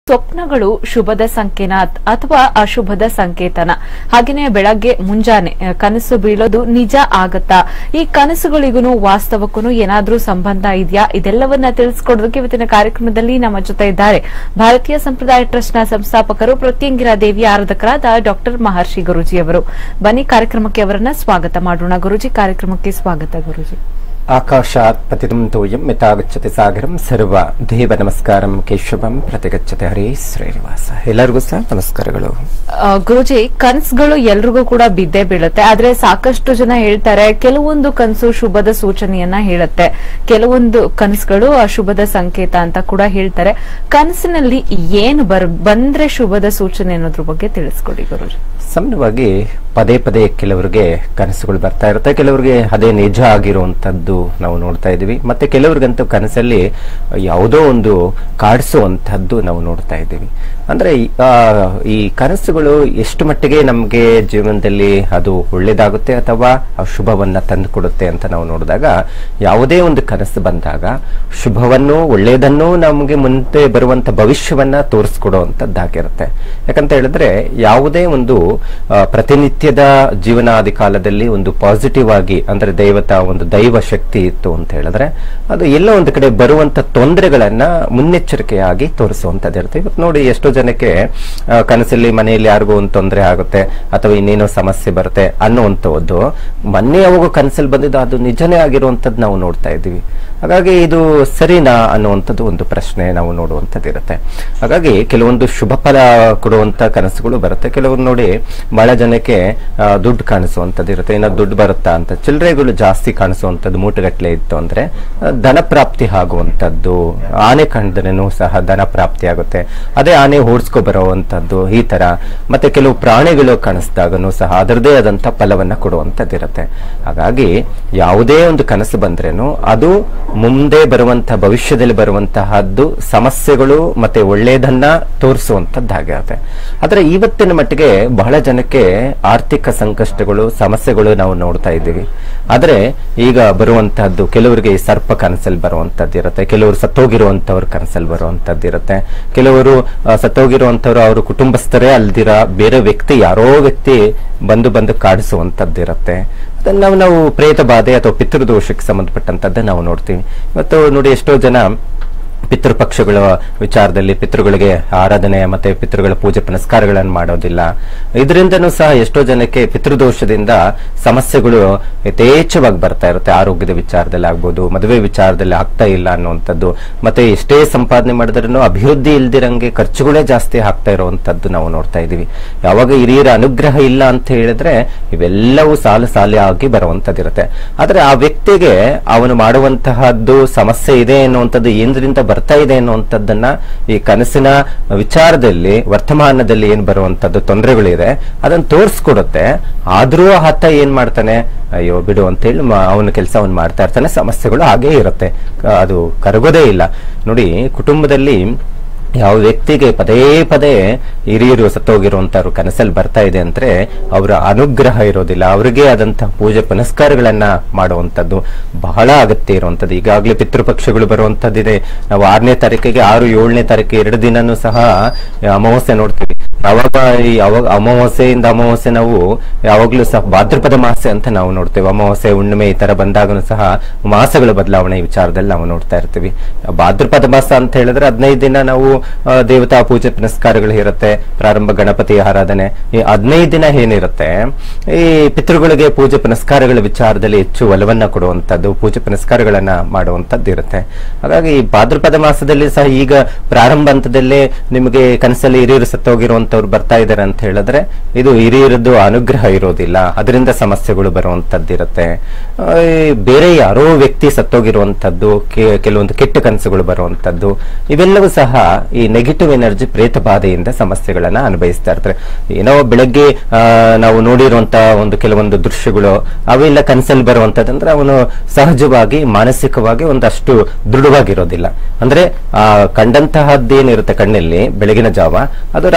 ಸ್ವಪ್ನಗಳು ಶುಭದ ಸಂಕೇನ ಅತ್- ಅಥವಾ ಅಶುಭದ ಸಂಕೇತನ ಹಾಗೇನೆ ಬೆಳಗ್ಗೆ ಮುಂಜಾನೆ ಆ, ಕನಸು ಬೀಳೋದು ನಿಜ ಆಗತ್ತಾ ಈ ಕನಸುಗಳಿಗೂ ವಾಸ್ತವಕ್ಕೂ ಏನಾದ್ರೂ ಸಂಬಂಧ ಇದೆಯಾ ಇದೆಲ್ಲವನ್ನ ತಿಳಿಸ್ಕೊಡೋದಕ್ಕೆ ಇವತ್ತಿನ ಕಾರ್ಯಕ್ರಮದಲ್ಲಿ ನಮ್ಮ ಜೊತೆ ಇದ್ದಾರೆ ಭಾರತೀಯ ಸಂಪ್ರದಾಯ ಟ್ರಸ್ಟ್ನ ಸಂಸ್ಥಾಪಕರು ಪ್ರತ್ಯಂಗಿರಾ ದೇವಿಯ ಆರಾಧಕರಾದ ಡಾಕ್ಟರ್ ಮಹರ್ಷಿ ಗುರುಜಿ ಅವರು ಬನ್ನಿ ಕಾರ್ಯಕ್ರಮಕ್ಕೆ ಅವರನ್ನ ಸ್ವಾಗತ ಮಾಡೋಣ ಗುರುಜಿ ಕಾರ್ಯಕ್ರಮಕ್ಕೆ ಸ್ವಾಗತ ಗುರುಜಿ ಆಕಾಶಾತ್ ಪತಿತಂ ತೋಯಂ ಯಥಾಗಚ್ಚತಿ ಸಾಗರಂ ಸರ್ವ ದೇವ ನಮಸ್ಕಾರಂ ಕೇಶವಂ ಪ್ರತಿಗಚ್ಚತೆ ಹರೇ ಶ್ರೀನಿವಾಸ ಎಲ್ಲರಿಗೂ ಸಹ ನಮಸ್ಕಾರಗಳು ಆ, ಗುರುಜಿ ಕನಸುಗಳು ಎಲ್ರಿಗೂ ಕೂಡ ಬಿದ್ದೇ ಬೀಳುತ್ತೆ ಆದ್ರೆ ಸಾಕಷ್ಟು ಜನ ಹೇಳ್ತಾರೆ ಕೆಲವೊಂದು ಕನಸು ಶುಭದ ಸೂಚನೆಯನ್ನ ಹೇಳುತ್ತೆ ಕೆಲವೊಂದು ಕನಸುಗಳು ಅಶುಭದ ಸಂಕೇತ ಅಂತ ಕೂಡ ಹೇಳ್ತಾರೆ ಕನಸಿನಲ್ಲಿ ಏನು ಬರ್ ಬಂದ್ರೆ ಶುಭದ ಸೂಚನೆ ಅನ್ನೋದ್ರ ಬಗ್ಗೆ ತಿಳಿಸ್ಕೊಡಿ ಗುರುಜಿ ಸಾಮಾನ್ಯವಾಗಿ ಪದೇ ಪದೇ ಕೆಲವರಿಗೆ ಕನಸುಗಳು ಬರ್ತಾ ಇರುತ್ತೆ ಕೆಲವರಿಗೆ ಅದೇ ನಿಜ ಆಗಿರುವಂತದ್ದು ನಾವು ನೋಡ್ತಾ ಇದೀವಿ ಮತ್ತೆ ಕೆಲವರಿಗಂತೂ ಕನಸಲ್ಲಿ ಯಾವುದೋ ಒಂದು ಕಾಡಿಸುವಂತಹದ್ದು ನಾವು ನೋಡ್ತಾ ಇದ್ದೀವಿ ಅಂದ್ರೆ ಈ- ಆ, ಈ ಕನಸುಗಳು ಎಷ್ಟು ಮಟ್ಟಿಗೆ ನಮಗೆ ಜೀವನದಲ್ಲಿ ಅದು ಒಳ್ಳೇದಾಗುತ್ತೆ ಅಥವಾ ಅಶುಭವನ್ನ ತಂದು ಕೊಡುತ್ತೆ ಅಂತ ನಾವು ನೋಡಿದಾಗ ಯಾವುದೇ ಒಂದು ಕನಸು ಬಂದಾಗ ಶುಭವನ್ನು ಒಳ್ಳೆಯದನ್ನು ನಮಗೆ ಮುಂದೆ ಬರುವಂತ ಭವಿಷ್ಯವನ್ನ ತೋರಿಸ್ಕೊಡುವಂತದ್ದಾಗಿರುತ್ತೆ ಯಾಕಂತ ಹೇಳಿದ್ರೆ ಯಾವುದೇ ಒಂದು ಆ, ಪ್ರತಿನಿತ್ಯದ ಜೀವನಾದಿ ಕಾಲದಲ್ಲಿ ಒಂದು ಪಾಸಿಟಿವ್ ಆಗಿ ಅಂದ್ರೆ ದೈವತ ಒಂದು ದೈವ ಶಕ್ತಿ ಇತ್ತು ಅಂತ ಹೇಳಿದ್ರೆ ಅದು ಎಲ್ಲೋ ಒಂದು ಕಡೆ ಬರುವಂತ ತೊಂದರೆಗಳನ್ನ ಮುನ್ನೆಚ್ಚರಿಕೆಯಾಗಿ ತೋರಿಸುವಂತದ್ದಿರುತ್ತೆ ಇವತ್ತು ನೋಡಿ ಎಷ್ಟೋ ಜನಕ್ಕೆ ಆ, ಕನಸಲ್ಲಿ ಮನೆಯಲ್ಲಿ ಯಾರಿಗೂ ಒಂದು ತೊಂದರೆ ಆಗುತ್ತೆ ಅಥವಾ ಇನ್ನೇನೋ ಸಮಸ್ಯೆ ಬರುತ್ತೆ ಅನ್ನುವಂಥದ್ದು ಮೊನ್ನೆ ಯಾವಾಗ ಕನಸಲ್ಲಿ ಬಂದಿದ್ದು ಅದು ನಿಜನೇ ಆಗಿರುವಂತದ್ದು ನಾವು ನೋಡ್ತಾ ಇದ್ದೀವಿ ಹಾಗಾಗಿ ಇದು ಸರಿನಾ ಅನ್ನುವಂಥದ್ದು ಒಂದು ಪ್ರಶ್ನೆ ನಾವು ನೋಡುವಂಥದ್ದಿರುತ್ತೆ ಹಾಗಾಗಿ ಕೆಲವೊಂದು ಶುಭ ಫಲ ಕೊಡುವಂತ ಕನಸುಗಳು ಬರುತ್ತೆ ಕೆಲವರು ನೋಡಿ ಬಹಳ ಜನಕ್ಕೆ ಆ, ದುಡ್ಡು ಕಾಣಿಸುವಂಥದ್ದು ಇರುತ್ತೆ ಇನ್ನು ದುಡ್ಡು ಬರುತ್ತಾ ಅಂತ ಚಿಲ್ಲರೆಗಳು ಜಾಸ್ತಿ ಕಾಣಿಸುವಂಥದ್ದು ಮೂಟಗಟ್ಟಲೆ ಇತ್ತು ಅಂದ್ರೆ ಆ, ಧನ ಪ್ರಾಪ್ತಿ ಆಗುವಂಥದ್ದು ಆನೆ ಕಂಡ್ರೇನು ಸಹ ಧನ ಪ್ರಾಪ್ತಿ ಆಗುತ್ತೆ ಅದೇ ಆನೆ ಓಡಿಸ್ಕೊ ಬರುವಂತದ್ದು ಈ ತರ ಮತ್ತೆ ಕೆಲವು ಪ್ರಾಣಿಗಳು ಕಾಣಿಸಿದಾಗನು ಸಹ ಅದರದೇ ಆದಂತ ಫಲವನ್ನ ಕೊಡುವಂತದ್ದಿರುತ್ತೆ ಹಾಗಾಗಿ ಯಾವುದೇ ಒಂದು ಕನಸು ಬಂದ್ರೇನು ಅದು ಮುಂದೆ ಬರುವಂತಹ ಭವಿಷ್ಯದಲ್ಲಿ ಬರುವಂತಹದ್ದು ಸಮಸ್ಯೆಗಳು ಮತ್ತೆ ಒಳ್ಳೆಯದನ್ನ ತೋರಿಸುವಂತದ್ದಾಗಿರುತ್ತೆ ಆದ್ರೆ ಇವತ್ತಿನ ಮಟ್ಟಿಗೆ ಬಹಳ ಜನಕ್ಕೆ ಆರ್ಥಿಕ ಸಂಕಷ್ಟಗಳು ಸಮಸ್ಯೆಗಳು ನಾವು ನೋಡ್ತಾ ಇದ್ದೀವಿ ಆದ್ರೆ ಈಗ ಬರುವಂತಹದ್ದು ಕೆಲವರಿಗೆ ಈ ಸರ್ಪ ಕನಸಲ್ಲಿ ಬರುವಂತದ್ದು ಇರುತ್ತೆ ಕೆಲವರು ಸತ್ತೋಗಿರುವಂತವ್ರ ಕನಸಲ್ಲಿ ಬರುವಂತದ್ದು ಇರುತ್ತೆ ಕೆಲವರು ಆ, ಸತ್ತೋಗಿರುವಂತವ್ರು ಅವ್ರ ಕುಟುಂಬಸ್ಥರೇ ಅಲ್ದಿರ ಬೇರೆ ವ್ಯಕ್ತಿ ಯಾರೋ ವ್ಯಕ್ತಿ ಬಂದು ಬಂದು ಕಾಡಿಸುವಂತದ್ದು ಇರುತ್ತೆ ಅದನ್ನ ನಾವು ನಾವು ಪ್ರೇತ ಬಾಧೆ ಅಥವಾ ಪಿತೃದೋಷಕ್ಕೆ ಸಂಬಂಧಪಟ್ಟಂತದ್ದೇ ನಾವು ನೋಡ್ತೀವಿ ಇವತ್ತು ನೋಡಿ ಎಷ್ಟೋ ಜನ ಪಿತೃಪಕ್ಷಗಳ ವಿಚಾರದಲ್ಲಿ ಪಿತೃಗಳಿಗೆ ಆರಾಧನೆ ಮತ್ತೆ ಪಿತೃಗಳ ಪೂಜೆ ಪುನಸ್ಕಾರಗಳನ್ನು ಮಾಡೋದಿಲ್ಲ ಇದರಿಂದನೂ ಸಹ ಎಷ್ಟೋ ಜನಕ್ಕೆ ಪಿತೃದೋಷದಿಂದ ಸಮಸ್ಯೆಗಳು ಯಥೇಚ್ಛವಾಗಿ ಬರ್ತಾ ಇರುತ್ತೆ ಆರೋಗ್ಯದ ವಿಚಾರದಲ್ಲಿ ಆಗ್ಬೋದು ಮದುವೆ ವಿಚಾರದಲ್ಲಿ ಆಗ್ತಾ ಇಲ್ಲ ಅನ್ನುವಂಥದ್ದು ಮತ್ತೆ ಎಷ್ಟೇ ಸಂಪಾದನೆ ಮಾಡಿದ್ರೂ ಅಭಿವೃದ್ಧಿ ಇಲ್ದಿರಂಗೆ ಖರ್ಚುಗಳೇ ಜಾಸ್ತಿ ಆಗ್ತಾ ಇರುವಂತದ್ದು ನಾವು ನೋಡ್ತಾ ಇದೀವಿ ಯಾವಾಗ ಹಿರಿಯರ ಅನುಗ್ರಹ ಇಲ್ಲ ಅಂತ ಹೇಳಿದ್ರೆ ಇವೆಲ್ಲವೂ ಸಾಲು ಸಾಲಿಯಾಗಿ ಬರುವಂತದ್ದಿರುತ್ತೆ ಆದ್ರೆ ಆ ವ್ಯಕ್ತಿಗೆ ಅವನು ಮಾಡುವಂತಹದ್ದು ಸಮಸ್ಯೆ ಇದೆ ಅನ್ನುವಂಥದ್ದು ಏನ್ರಿಂದ ಬರ್ತಾ ಇದೆ ಅನ್ನುವಂಥದ್ದನ್ನ ಈ ಕನಸಿನ ವಿಚಾರದಲ್ಲಿ ವರ್ತಮಾನದಲ್ಲಿ ಏನ್ ಬರುವಂತದ್ದು ತೊಂದರೆಗಳಿದೆ ಅದನ್ನ ತೋರಿಸ್ಕೊಡುತ್ತೆ ಆದ್ರೂ ಆತ ಏನ್ ಮಾಡ್ತಾನೆ ಅಯ್ಯೋ ಬಿಡು ಅಂತ ಹೇಳಿ ಅವನ ಕೆಲಸ ಅವನು ಮಾಡ್ತಾ ಇರ್ತಾನೆ ಸಮಸ್ಯೆಗಳು ಹಾಗೇ ಇರುತ್ತೆ ಕ- ಅದು ಕರಗೋದೇ ಇಲ್ಲ ನೋಡಿ ಕುಟುಂಬದಲ್ಲಿ ಯಾವ ವ್ಯಕ್ತಿಗೆ ಪದೇ ಪದೇ ಹಿರಿಯರು ಸತ್ತೋಗಿರುವಂತವ್ರು ಕನಸಲ್ಲಿ ಬರ್ತಾ ಇದೆ ಅಂದ್ರೆ ಅವರ ಅನುಗ್ರಹ ಇರೋದಿಲ್ಲ ಅವರಿಗೆ ಆದಂತಹ ಪೂಜೆ ಪುನಸ್ಕಾರಗಳನ್ನ ಮಾಡುವಂತದ್ದು ಬಹಳ ಅಗತ್ಯ ಇರುವಂತದ್ದು ಈಗಾಗಲೇ ಪಿತೃಪಕ್ಷಗಳು ಬರುವಂತದ್ದಿದೆ ನಾವು ಆರನೇ ತಾರೀಕಿಗೆ ಆರು ಏಳನೇ ತಾರೀಕು ಎರಡು ದಿನನೂ ಸಹ ಅಮಾವಾಸ್ಯೆ ನೋಡ್ತೀವಿ ಅವಾಗ ಈ ಅವಾಗ ಅಮಾವಾಸ್ಯೆಯಿಂದ ಅಮಾವಾಸ್ಯೆ ನಾವು ಯಾವಾಗ್ಲೂ ಸಹ ಭಾದ್ರಪದ ಮಾಸೆ ಅಂತ ನಾವು ನೋಡ್ತೇವೆ ಅಮಾವಾಸ್ಯೆ ಹುಣ್ಣಿಮೆ ಈ ತರ ಬಂದಾಗನು ಸಹ ಮಾಸಗಳ ಬದಲಾವಣೆ ವಿಚಾರದಲ್ಲಿ ನಾವು ನೋಡ್ತಾ ಇರ್ತೀವಿ ಭಾದ್ರಪದ ಮಾಸ ಅಂತ ಹೇಳಿದ್ರೆ ಹದಿನೈದು ದಿನ ನಾವು ಆ, ದೇವತಾ ಪೂಜೆ ಪುನಸ್ಕಾರಗಳು ಇರುತ್ತೆ ಪ್ರಾರಂಭ ಗಣಪತಿ ಆರಾಧನೆ ಈ ಹದಿನೈದು ದಿನ ಏನಿರುತ್ತೆ ಈ ಪಿತೃಗಳಿಗೆ ಪೂಜೆ ಪುನಸ್ಕಾರಗಳ ವಿಚಾರದಲ್ಲಿ ಹೆಚ್ಚು ಒಲವನ್ನ ಕೊಡುವಂತದ್ದು ಪೂಜೆ ಪುನಸ್ಕಾರಗಳನ್ನ ಮಾಡುವಂತದ್ದು ಇರುತ್ತೆ ಹಾಗಾಗಿ ಈ ಭಾದ್ರಪದ ಮಾಸದಲ್ಲಿ ಸಹ ಈಗ ಪ್ರಾರಂಭ ಹಂತದಲ್ಲೇ ನಿಮಗೆ ಕನಸಲ್ಲಿ ಹಿರಿಯರು ಸತ್ತೋಗಿರುವಂತವ್ರು ಬರ್ತಾ ಇದ್ದಾರೆ ಅಂತ ಹೇಳಿದ್ರೆ ಇದು ಹಿರಿಯರದ್ದು ಅನುಗ್ರಹ ಇರೋದಿಲ್ಲ ಅದರಿಂದ ಸಮಸ್ಯೆಗಳು ಬರುವಂತದ್ದಿರುತ್ತೆ ಆ, ಈ ಬೇರೆ ಯಾರೋ ವ್ಯಕ್ತಿ ಸತ್ತೋಗಿರುವಂತದ್ದು ಕೆ- ಕೆಲವೊಂದು ಕೆಟ್ಟ ಕನಸುಗಳು ಬರುವಂತದ್ದು ಇವೆಲ್ಲವೂ ಸಹ ಈ ನೆಗೆಟಿವ್ ಎನರ್ಜಿ ಪ್ರೇತ ಬಾಧೆಯಿಂದ ಸಮಸ್ಯೆಗಳನ್ನ ಅನುಭವಿಸ್ತಾ ಇರ್ತಾರೆ ಏನೋ ಬೆಳಗ್ಗೆ ಆ, ನಾವು ನೋಡಿರುವಂತಹ ಒಂದು ಕೆಲವೊಂದು ದೃಶ್ಯಗಳು ಅವೆಲ್ಲ ಕನಸಲ್ಲಿ ಬರುವಂತದಂದ್ರೆ ಅವನು ಸಹಜವಾಗಿ ಮಾನಸಿಕವಾಗಿ ಒಂದಷ್ಟು ದೃಢವಾಗಿರೋದಿಲ್ಲ ಅಂದ್ರೆ ಆ ಕಂಡಂತಹದ್ದೇನಿರುತ್ತೆ ಕಣ್ಣಲ್ಲಿ ಬೆಳಗಿನ ಜಾವ ಅದು ರಾತ್ರಿ ಕಾಲ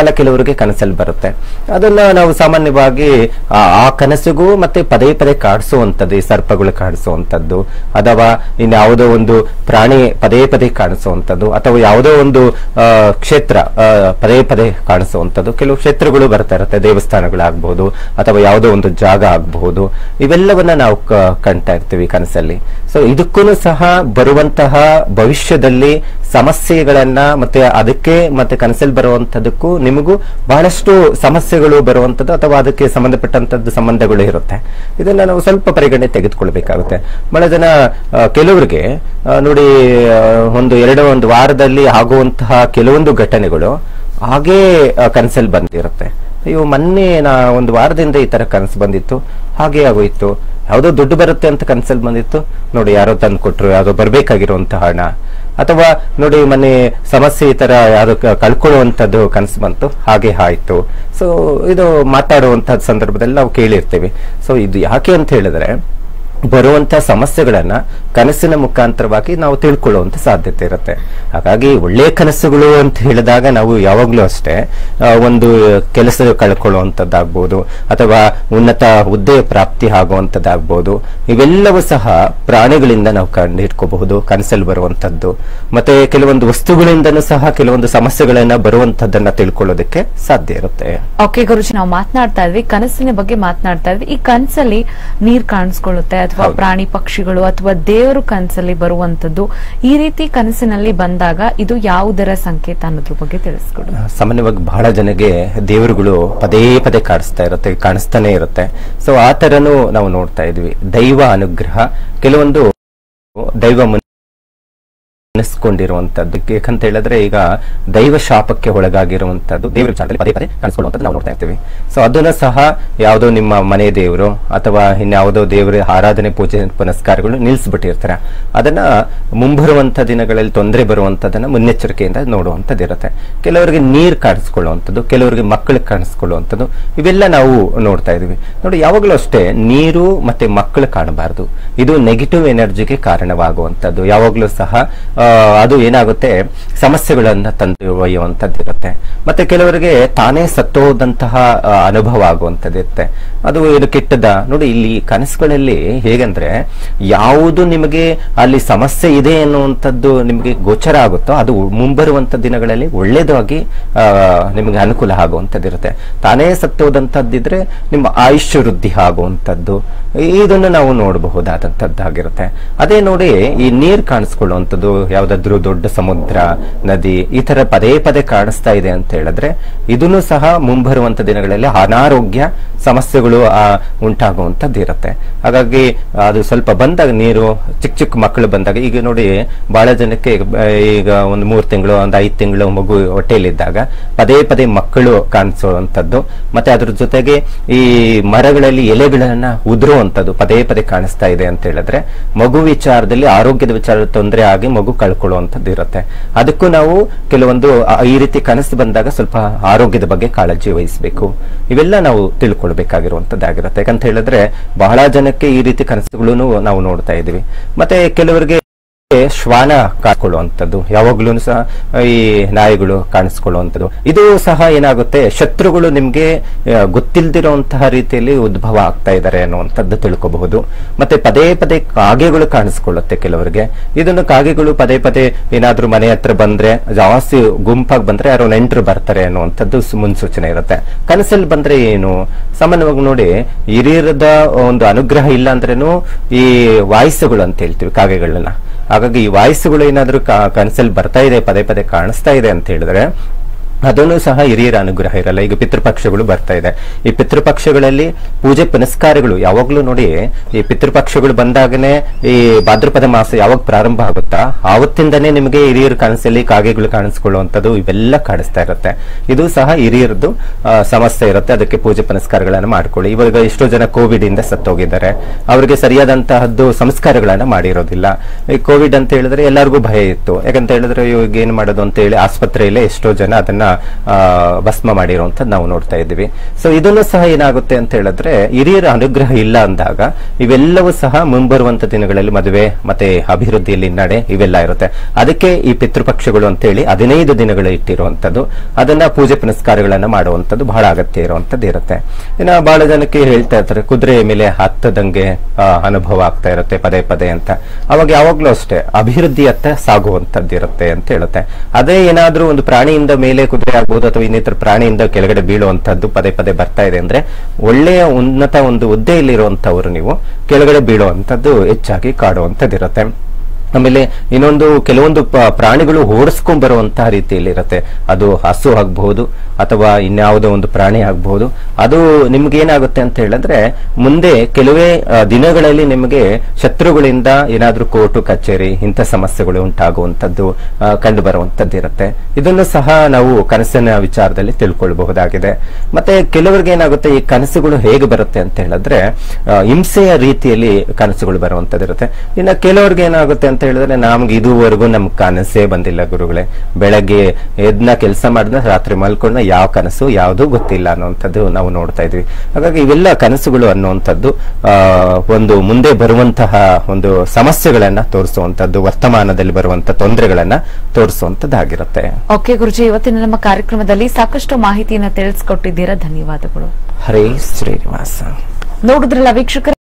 ಕಾಲ ಕೆಲವರಿಗೆ ಕನಸಲ್ಲಿ ಬರುತ್ತೆ ಅದನ್ನ ನಾವು ಸಾಮಾನ್ಯವಾಗಿ ಆ ಆ ಕನಸಿಗೂ ಮತ್ತೆ ಪದೇ ಪದೇ ಕಾಡಿಸುವಂಥದ್ದು ಈ ಸರ್ಪಗಳು ಕಾಡಿಸುವಂಥದ್ದು ಅಥವಾ ಇನ್ಯಾವುದೋ ಒಂದು ಪ್ರಾಣಿ ಪದೇ ಪದೇ ಕಾಣಿಸುವಂಥದ್ದು ಅಥವಾ ಯಾವುದೋ ಒಂದು ಆ, ಕ್ಷೇತ್ರ ಆ, ಪದೇ ಪದೇ ಕಾಣಿಸುವಂಥದ್ದು ಕೆಲವು ಕ್ಷೇತ್ರಗಳು ಬರ್ತಾ ಇರುತ್ತೆ ದೇವಸ್ಥಾನಗಳಾಗಬಹುದು ಅಥವಾ ಯಾವುದೋ ಒಂದು ಜಾಗ ಆಗಬಹುದು ಇವೆಲ್ಲವನ್ನ ನಾವು ಕ- ಕಾಣ್ತಾ ಇರ್ತೀವಿ ಕನಸಲ್ಲಿ ಸೊ ಇದಕ್ಕೂ ಸಹ ಬರುವಂತಹ ಭವಿಷ್ಯದಲ್ಲಿ ಸಮಸ್ಯೆಗಳನ್ನ ಮತ್ತೆ ಅದಕ್ಕೆ ಮತ್ತೆ ಕನಸಲ್ಲಿ ಬರುವಂತದಕ್ಕೂ ನಿಮಗೂ ಬಹಳಷ್ಟು ಸಮಸ್ಯೆಗಳು ಬರುವಂತದ್ದು ಅಥವಾ ಅದಕ್ಕೆ ಸಂಬಂಧಪಟ್ಟಂತದ್ದು ಸಂಬಂಧಗಳು ಇರುತ್ತೆ ಇದನ್ನ ನಾವು ಸ್ವಲ್ಪ ಪರಿಗಣನೆ ತೆಗೆದುಕೊಳ್ಬೇಕಾಗುತ್ತೆ ಬಹಳ ಜನ ಆ, ಕೆಲವರಿಗೆ ಆ, ನೋಡಿ ಆ, ಒಂದು ಎರಡು ಒಂದು ವಾರದಲ್ಲಿ ಆಗುವಂತಹ ಕೆಲವೊಂದು ಘಟನೆಗಳು ಹಾಗೇ ಆ, ಕನಸಲ್ಲಿ ಬಂದಿರುತ್ತೆ ಅಯ್ಯೋ ಮೊನ್ನೆ ನಾ ಒಂದು ವಾರದಿಂದ ಈ ತರ ಕನಸು ಬಂದಿತ್ತು ಹಾಗೆ ಆಗೋಯ್ತು ಯಾವುದೋ ದುಡ್ಡು ಬರುತ್ತೆ ಅಂತ ಕನಸಲ್ಲಿ ಬಂದಿತ್ತು ನೋಡಿ ಯಾರೋ ತಂದು ಕೊಟ್ರು ಯಾವುದೋ ಬರ್ಬೇಕಾಗಿರುವಂತಹ ಹಣ ಅಥವಾ ನೋಡಿ ಮೊನ್ನೆ ಸಮಸ್ಯೆ ಈ ತರ ಯಾವ್ದೋ ಕ- ಕಳ್ಕೊಳ್ಳುವಂಥದ್ದು ಕನಸು ಬಂತು ಹಾಗೆ ಆಯ್ತು ಸೊ ಇದು ಮಾತಾಡುವಂತಹ ಸಂದರ್ಭದಲ್ಲಿ ನಾವು ಕೇಳಿರ್ತೀವಿ ಸೊ ಇದು ಯಾಕೆ ಅಂತ ಹೇಳಿದ್ರೆ ಬರುವಂತ ಸಮಸ್ಯೆಗಳನ್ನ ಕನಸಿನ ಮುಖಾಂತರವಾಗಿ ನಾವು ತಿಳ್ಕೊಳ್ಳುವಂತ ಸಾಧ್ಯತೆ ಇರುತ್ತೆ ಹಾಗಾಗಿ ಒಳ್ಳೆಯ ಕನಸುಗಳು ಅಂತ ಹೇಳಿದಾಗ ನಾವು ಯಾವಾಗ್ಲೂ ಅಷ್ಟೇ ಆ, ಒಂದು ಕೆಲಸ ಕಳ್ಕೊಳ್ಳುವಂಥದ್ದಾಗ್ಬೋದು ಅಥವಾ ಉನ್ನತ ಹುದ್ದೆ ಪ್ರಾಪ್ತಿ ಆಗುವಂಥದ್ದಾಗ್ಬೋದು ಇವೆಲ್ಲವೂ ಸಹ ಪ್ರಾಣಿಗಳಿಂದ ನಾವು ಕಂಡಿಡ್ಕೋಬಹುದು ಕನಸಲ್ಲಿ ಬರುವಂತದ್ದು ಮತ್ತೆ ಕೆಲವೊಂದು ವಸ್ತುಗಳಿಂದನೂ ಸಹ ಕೆಲವೊಂದು ಸಮಸ್ಯೆಗಳನ್ನ ಬರುವಂತದ್ದನ್ನ ತಿಳ್ಕೊಳ್ಳೋದಕ್ಕೆ ಸಾಧ್ಯ ಇರುತ್ತೆ ಓಕೆ ಗುರುಜಿ ನಾವು ಮಾತನಾಡ್ತಾ ಇದ್ವಿ ಕನಸಿನ ಬಗ್ಗೆ ಮಾತನಾಡ್ತಾ ಇದ್ವಿ ಈ ಕನಸಲ್ಲಿ ನೀರ್ ಕಾಣಿಸ್ಕೊಳ್ಳುತ್ತೆ ಅಥವಾ ಹೌದು. ಪ್ರಾಣಿ ಪಕ್ಷಿಗಳು ಅಥವಾ ದೇವರು ಕನಸಲ್ಲಿ ಬರುವಂತದ್ದು ಈ ರೀತಿ ಕನಸಿನಲ್ಲಿ ಬಂದಾಗ ಇದು ಯಾವುದರ ಸಂಕೇತ ಅನ್ನೋದ್ರ ಬಗ್ಗೆ ತಿಳಿಸ್ಕೊಡಿ ಸಾಮಾನ್ಯವಾಗಿ ಬಹಳ ಜನಗೆ ದೇವರುಗಳು ಪದೇ ಪದೇ ಕಾಣಿಸ್ತಾ ಇರುತ್ತೆ ಕಾಣಿಸ್ತಾನೆ ಇರುತ್ತೆ ಸೊ ಆ ತರನು ನಾವು ನೋಡ್ತಾ ಇದ್ವಿ ದೈವ ಅನುಗ್ರಹ ಕೆಲವೊಂದು ದೈವ ಮನಸ್ಕೊಂಡಿರುವಂತದ್ದು ಯಾಕಂತ ಹೇಳಿದ್ರೆ ಈಗ ದೈವ ಶಾಪಕ್ಕೆ ಒಳಗಾಗಿರುವಂತದ್ದು ದೇವರ ವಿಚಾರದಲ್ಲಿ ಪದೇ ಪದೇ ಕಾಣಿಸ್ಕೊಳ್ಳುವಂಥದ್ದು ನಾವು ನೋಡ್ತಾ ಇರ್ತೀವಿ ಸೊ ಅದನ್ನ ಸಹ ಯಾವುದೋ ನಿಮ್ಮ ಮನೆ ದೇವರು ಅಥವಾ ಇನ್ಯಾವುದೋ ದೇವರ ಆರಾಧನೆ ಪೂಜೆ ಪುನಸ್ಕಾರಗಳು ನಿಲ್ಲಿಸ್ಬಿಟ್ಟಿರ್ತಾರೆ ಅದನ್ನ ಮುಂಬರುವಂತ ದಿನಗಳಲ್ಲಿ ತೊಂದರೆ ಬರುವಂತದನ್ನ ಮುನ್ನೆಚ್ಚರಿಕೆಯಿಂದ ನೋಡುವಂಥದ್ದು ಇರುತ್ತೆ ಕೆಲವರಿಗೆ ನೀರು ಕಾಣಿಸ್ಕೊಳ್ಳುವಂಥದ್ದು ಕೆಲವರಿಗೆ ಮಕ್ಕಳಿಗೆ ಕಾಣಿಸ್ಕೊಳ್ಳುವಂಥದ್ದು ಇವೆಲ್ಲ ನಾವು ನೋಡ್ತಾ ಇದೀವಿ ನೋಡಿ ಯಾವಾಗಲೂ ಅಷ್ಟೇ ನೀರು ಮತ್ತೆ ಮಕ್ಕಳು ಕಾಣಬಾರದು ಇದು ನೆಗೆಟಿವ್ ಎನರ್ಜಿಗೆ ಕಾರಣವಾಗುವಂಥದ್ದು ಯಾವಾಗಲೂ ಸಹ ಆ, ಅದು ಏನಾಗುತ್ತೆ ಸಮಸ್ಯೆಗಳನ್ನ ತಂದು ಒಯ್ಯುವಂಥದ್ದು ಇರುತ್ತೆ ಮತ್ತೆ ಕೆಲವರಿಗೆ ತಾನೇ ಸತ್ತೋದಂತಹ ಆ, ಅನುಭವ ಆಗುವಂಥದ್ದು ಇರುತ್ತೆ ಅದು ಇದು ಕೆಟ್ಟದ ನೋಡಿ ಇಲ್ಲಿ ಕನಸುಗಳಲ್ಲಿ ಹೇಗಂದ್ರೆ ಯಾವುದು ನಿಮಗೆ ಅಲ್ಲಿ ಸಮಸ್ಯೆ ಇದೆ ಅನ್ನುವಂಥದ್ದು ನಿಮಗೆ ಗೋಚರ ಆಗುತ್ತೋ ಅದು ಮುಂಬರುವಂತ ದಿನಗಳಲ್ಲಿ ಒಳ್ಳೇದಾಗಿ ಆ, ನಿಮಗೆ ಅನುಕೂಲ ಆಗುವಂಥದ್ದು ಇರುತ್ತೆ ತಾನೇ ಸತ್ತೋದಂಥದ್ದಿದ್ರೆ ನಿಮ್ಮ ಆಯುಷ್ಯ ವೃದ್ಧಿ ಆಗುವಂಥದ್ದು ಇದನ್ನು ನಾವು ನೋಡಬಹುದಾದಂಥದ್ದಾಗಿರುತ್ತೆ ಅದೇ ನೋಡಿ ಈ ನೀರ್ ಕಾಣಿಸ್ಕೊಳ್ಳುವಂಥದ್ದು ಯಾವ್ದಾದ್ರು ದೊಡ್ಡ ಸಮುದ್ರ ನದಿ ಈ ತರ ಪದೇ ಪದೇ ಕಾಣಿಸ್ತಾ ಇದೆ ಅಂತ ಹೇಳಿದ್ರೆ ಇದನ್ನು ಸಹ ಮುಂಬರುವಂತ ದಿನಗಳಲ್ಲಿ ಅನಾರೋಗ್ಯ ಸಮಸ್ಯೆಗಳು ಆ, ಉಂಟಾಗುವಂಥದ್ದು ಇರುತ್ತೆ ಹಾಗಾಗಿ ಅದು ಸ್ವಲ್ಪ ಬಂದಾಗ ನೀರು ಚಿಕ್ಕ ಚಿಕ್ಕ ಮಕ್ಕಳು ಬಂದಾಗ ಈಗ ನೋಡಿ ಬಹಳ ಜನಕ್ಕೆ ಆ, ಈಗ ಒಂದು ಮೂರು ತಿಂಗಳು ಒಂದು ಐದು ತಿಂಗಳು ಮಗು ಹೊಟ್ಟೆಯಲ್ಲಿದ್ದಾಗ ಪದೇ ಪದೇ ಮಕ್ಕಳು ಕಾಣಿಸುವಂಥದ್ದು ಮತ್ತೆ ಅದ್ರ ಜೊತೆಗೆ ಈ ಮರಗಳಲ್ಲಿ ಎಲೆಗಳನ್ನ ಉದುರುವಂಥದ್ದು ಪದೇ ಪದೇ ಕಾಣಿಸ್ತಾ ಇದೆ ಅಂತ ಹೇಳಿದ್ರೆ ಮಗು ವಿಚಾರದಲ್ಲಿ ಆರೋಗ್ಯದ ವಿಚಾರ ತೊಂದರೆ ಆಗಿ ಮಗು ಕಳ್ಕೊಳ್ಳುವಂಥದ್ದು ಇರುತ್ತೆ ಅದಕ್ಕೂ ನಾವು ಕೆಲವೊಂದು ಆ- ಈ ರೀತಿ ಕನಸು ಬಂದಾಗ ಸ್ವಲ್ಪ ಆರೋಗ್ಯದ ಬಗ್ಗೆ ಕಾಳಜಿ ವಹಿಸಬೇಕು ಇವೆಲ್ಲ ನಾವು ತಿಳ್ಕೊಳ್ಬೇಕಾಗಿರುವಂತದ್ದಾಗಿರುತ್ತೆ ಯಾಕಂತ ಹೇಳಿದ್ರೆ ಬಹಳ ಜನಕ್ಕೆ ಈ ರೀತಿ ಕನಸುಗಳನ್ನು ನಾವು ನೋಡ್ತಾ ಇದೀವಿ ಮತ್ತೆ ಕೆಲವರಿಗೆ ಶ್ವಾನ ಕಾಣಿಸ್ಕೊಳ್ಳುವಂಥದ್ದು ಯಾವಾಗ್ಲೂ ಸಹ ಈ ನಾಯಿಗಳು ಕಾಣಿಸ್ಕೊಳ್ಳುವಂಥದ್ದು ಇದು ಸಹ ಏನಾಗುತ್ತೆ ಶತ್ರುಗಳು ನಿಮ್ಗೆ ಆ, ಗೊತ್ತಿಲ್ದಿರುವಂತಹ ರೀತಿಯಲ್ಲಿ ಉದ್ಭವ ಆಗ್ತಾ ಇದ್ದಾರೆ ಅನ್ನುವಂಥದ್ದು ತಿಳ್ಕೋಬಹುದು ಮತ್ತೆ ಪದೇ ಪದೇ ಕಾಗೆಗಳು ಕಾಣಿಸ್ಕೊಳ್ಳುತ್ತೆ ಕೆಲವರಿಗೆ ಇದನ್ನು ಕಾಗೆಗಳು ಪದೇ ಪದೇ ಏನಾದ್ರೂ ಮನೆ ಹತ್ರ ಬಂದ್ರೆ ಜಾಸ್ತಿ ಗುಂಪಾಗಿ ಬಂದ್ರೆ ಯಾರೋ ನೆಂಟರು ಬರ್ತಾರೆ ಅನ್ನುವಂಥದ್ದು ಸು- ಮುನ್ಸೂಚನೆ ಇರುತ್ತೆ ಕನಸಲ್ಲಿ ಬಂದ್ರೆ ಏನು ಸಾಮಾನ್ಯವಾಗಿ ನೋಡಿ ಹಿರಿಯರದ ಒಂದು ಅನುಗ್ರಹ ಇಲ್ಲ ಅಂದ್ರೇನು ಈ ವಾಯ್ಸುಗಳು ಅಂತ ಹೇಳ್ತೀವಿ ಕಾಗೆಗಳನ್ನ ಹಾಗಾಗಿ ಈ ವಾಯ್ಸುಗಳು ಏನಾದ್ರೂ ಕ- ಕನಸಲ್ಲಿ ಬರ್ತಾ ಇದೆ ಪದೇ ಪದೇ ಕಾಣಿಸ್ತಾ ಇದೆ ಅಂತ ಹೇಳಿದ್ರೆ ಅದನ್ನು ಸಹ ಹಿರಿಯರ ಅನುಗ್ರಹ ಇರಲ್ಲ ಈಗ ಪಿತೃಪಕ್ಷಗಳು ಬರ್ತಾ ಇದೆ ಈ ಪಿತೃಪಕ್ಷಗಳಲ್ಲಿ ಪೂಜೆ ಪುನಸ್ಕಾರಗಳು ಯಾವಾಗ್ಲೂ ನೋಡಿ ಈ ಪಿತೃಪಕ್ಷಗಳು ಬಂದಾಗನೇ ಈ ಭಾದ್ರಪದ ಮಾಸ ಯಾವಾಗ ಪ್ರಾರಂಭ ಆಗುತ್ತಾ ಆವತ್ತಿಂದನೇ ನಿಮಗೆ ಹಿರಿಯರ ಕನಸಲ್ಲಿ ಕಾಗೆಗಳು ಕಾಣಿಸ್ಕೊಳ್ಳುವಂಥದ್ದು ಇವೆಲ್ಲ ಕಾಣಿಸ್ತಾ ಇರುತ್ತೆ ಇದು ಸಹ ಹಿರಿಯರದ್ದು ಆ, ಸಮಸ್ಯೆ ಇರುತ್ತೆ ಅದಕ್ಕೆ ಪೂಜೆ ಪುನಸ್ಕಾರಗಳನ್ನ ಮಾಡ್ಕೊಳ್ಳಿ ಇವಾಗ ಎಷ್ಟೋ ಜನ ಕೋವಿಡ್ ಇಂದ ಸತ್ತೋಗಿದ್ದಾರೆ ಅವರಿಗೆ ಸರಿಯಾದಂತಹದ್ದು ಸಂಸ್ಕಾರಗಳನ್ನ ಮಾಡಿರೋದಿಲ್ಲ ಈ ಕೋವಿಡ್ ಅಂತ ಹೇಳಿದ್ರೆ ಎಲ್ಲರಿಗೂ ಭಯ ಇತ್ತು ಯಾಕಂತ ಹೇಳಿದ್ರೆ ಇವಾಗ ಏನ್ ಮಾಡೋದು ಅಂತ ಹೇಳಿ ಆಸ್ಪತ್ರೆಯಲ್ಲೇ ಎಷ್ಟೋ ಜನ ಅದನ್ನ ಆ, ಭಸ್ಮ ಮಾಡಿರುವಂತದ್ದು ನಾವು ನೋಡ್ತಾ ಇದ್ದೀವಿ ಸೊ ಇದನ್ನು ಸಹ ಏನಾಗುತ್ತೆ ಅಂತ ಹೇಳಿದ್ರೆ ಹಿರಿಯರ ಅನುಗ್ರಹ ಇಲ್ಲ ಅಂದಾಗ ಇವೆಲ್ಲವೂ ಸಹ ಮುಂಬರುವಂತ ದಿನಗಳಲ್ಲಿ ಮದುವೆ ಮತ್ತೆ ಅಭಿವೃದ್ಧಿಯಲ್ಲಿ ನಡೆ ಇವೆಲ್ಲ ಇರುತ್ತೆ ಅದಕ್ಕೆ ಈ ಪಿತೃಪಕ್ಷಗಳು ಅಂತೇಳಿ ಹದಿನೈದು ದಿನಗಳು ಇಟ್ಟಿರುವಂತದ್ದು ಅದನ್ನ ಪೂಜೆ ಪುನಸ್ಕಾರಗಳನ್ನ ಮಾಡುವಂತದ್ದು ಬಹಳ ಅಗತ್ಯ ಇರುವಂತದ್ದು ಇರುತ್ತೆ ಇನ್ನ ಬಹಳ ಜನಕ್ಕೆ ಹೇಳ್ತಾ ಇರ್ತಾರೆ ಕುದುರೆ ಮೇಲೆ ಹತ್ತದಂಗೆ ಆ, ಅನುಭವ ಆಗ್ತಾ ಇರುತ್ತೆ ಪದೇ ಪದೇ ಅಂತ ಅವಾಗ ಯಾವಾಗ್ಲೂ ಅಷ್ಟೇ ಅಭಿವೃದ್ಧಿಯತ್ತ ಸಾಗುವಂತದ್ದು ಇರುತ್ತೆ ಅಂತ ಹೇಳುತ್ತೆ ಅದೇ ಏನಾದ್ರೂ ಒಂದು ಪ್ರಾಣಿಯಿಂದ ಮೇಲೆ ಕುದುರೆ ಆಗ್ಬೋದು ಅಥವಾ ಇನ್ನಿತರ ಪ್ರಾಣಿಯಿಂದ ಕೆಳಗಡೆ ಬೀಳುವಂತದ್ದು ಪದೇ ಪದೇ ಬರ್ತಾ ಇದೆ ಅಂದ್ರೆ ಒಳ್ಳೆಯ ಉನ್ನತ ಒಂದು ಹುದ್ದೆಯಲ್ಲಿರುವಂತವರು ನೀವು ಕೆಳಗಡೆ ಬೀಳುವಂತದ್ದು ಹೆಚ್ಚಾಗಿ ಕಾಡುವಂತದ್ದು ಇರುತ್ತೆ ಆಮೇಲೆ ಇನ್ನೊಂದು ಕೆಲವೊಂದು ಪ- ಪ್ರಾಣಿಗಳು ಓಡಿಸ್ಕೊಂಡ್ ಬರುವಂತಹ ರೀತಿಯಲ್ಲಿ ಇರುತ್ತೆ ಅದು ಹಸು ಆಗಬಹುದು ಅಥವಾ ಇನ್ಯಾವುದೋ ಒಂದು ಪ್ರಾಣಿ ಆಗಬಹುದು ಅದು ನಿಮ್ಗೆ ಏನಾಗುತ್ತೆ ಅಂತ ಹೇಳಿದ್ರೆ ಮುಂದೆ ಕೆಲವೇ ಆ, ದಿನಗಳಲ್ಲಿ ನಿಮಗೆ ಶತ್ರುಗಳಿಂದ ಏನಾದ್ರೂ ಕೋರ್ಟು ಕಚೇರಿ ಇಂಥ ಸಮಸ್ಯೆಗಳು ಉಂಟಾಗುವಂತದ್ದು ಆ, ಕಂಡು ಬರುವಂತದ್ದು ಇರುತ್ತೆ ಇದನ್ನು ಸಹ ನಾವು ಕನಸಿನ ವಿಚಾರದಲ್ಲಿ ತಿಳ್ಕೊಳ್ಬಹುದಾಗಿದೆ ಮತ್ತೆ ಕೆಲವರಿಗೆ ಏನಾಗುತ್ತೆ ಈ ಕನಸುಗಳು ಹೇಗೆ ಬರುತ್ತೆ ಅಂತ ಹೇಳಿದ್ರೆ ಆ, ಹಿಂಸೆಯ ರೀತಿಯಲ್ಲಿ ಕನಸುಗಳು ಬರುವಂತದ್ದು ಇರುತ್ತೆ ಇನ್ನು ಕೆಲವರಿಗೆ ಏನಾಗುತ್ತೆ ಅಂತ ಹೇಳಿದ್ರೆ ನಮ್ಗೆ ಇದುವರೆಗೂ ನಮ್ ಕನಸೇ ಬಂದಿಲ್ಲ ಗುರುಗಳೇ ಬೆಳಗ್ಗೆ ಎದ್ನ ಕೆಲಸ ಮಾಡಿದ್ರೆ ರಾತ್ರಿ ಮಲ್ಕೊಂಡ ಯಾವ ಕನಸು ಯಾವುದು ಗೊತ್ತಿಲ್ಲ ಅನ್ನುವಂಥದ್ದು ನಾವು ನೋಡ್ತಾ ಇದ್ವಿ ಹಾಗಾಗಿ ಇವೆಲ್ಲ ಕನಸುಗಳು ಅನ್ನುವಂಥದ್ದು ಆ, ಒಂದು ಮುಂದೆ ಬರುವಂತಹ ಒಂದು ಸಮಸ್ಯೆಗಳನ್ನ ತೋರಿಸುವಂತದ್ದು ವರ್ತಮಾನದಲ್ಲಿ ಬರುವಂತ ತೊಂದರೆಗಳನ್ನ ತೋರಿಸುವಂತದ್ದಾಗಿರುತ್ತೆ ಓಕೆ ಗುರುಜಿ ಇವತ್ತಿನ ನಮ್ಮ ಕಾರ್ಯಕ್ರಮದಲ್ಲಿ ಸಾಕಷ್ಟು ಮಾಹಿತಿಯನ್ನು ತಿಳಿಸ್ಕೊಟ್ಟಿದ್ದೀರಾ ಧನ್ಯವಾದಗಳು ಹರೇ ಶ್ರೀನಿವಾಸ ನೋಡಿದ್ರಲ್ಲ ವೀಕ್ಷಕರ